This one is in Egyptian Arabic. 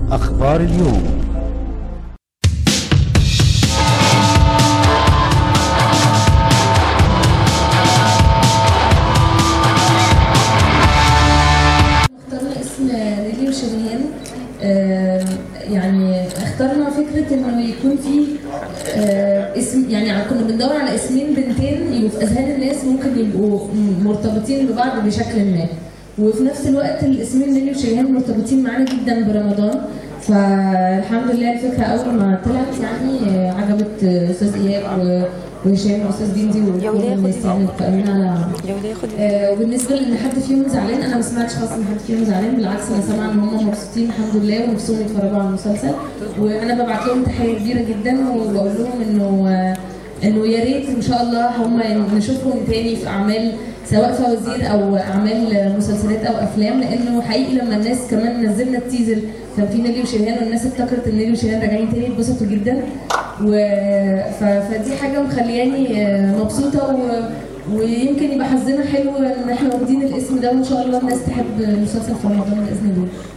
أخبار اليوم اخترنا اسم نيلي وشريهان آه، يعني اخترنا فكرة انه يكون في آه، اسم يعني كنا بندور على اسمين بنتين يبقوا في اذهان الناس ممكن يبقوا م- مرتبطين ببعض بشكل ما وفي نفس الوقت الاسمين نيلي وشريهان مرتبطين معانا جدا برمضان فالحمد لله الفكرة أول ما طلعت يعني آه، عجبت آه، أستاذ إياب و- وهشام وأستاذ بيندي وكل الناس يعني القائمين على آه، وبالنسبه لان حد فيهم زعلان انا ما سمعتش خالص ان حد فيهم زعلان بالعكس انا سامعه ان هم مبسوطين الحمد لله ونفسهم يتفرجوا على المسلسل وانا ببعت لهم تحيه كبيره جدا وبقول لهم انه آه، انه يا ريت ان شاء الله هم نشوفهم تاني في اعمال سواء فوازير او اعمال مسلسلات او افلام لانه حقيقي لما الناس كمان نزلنا التيزر كان في نيلي وشيهان والناس افتكرت ان نيلي وشيهان راجعين تاني اتبسطوا جدا و... ف... فدي حاجه مخلياني آه، مبسوطه و... ويمكن يبقى حظنا حلو ان احنا واخدين الاسم ده وان شاء الله الناس تحب المسلسل في رمضان باذن الله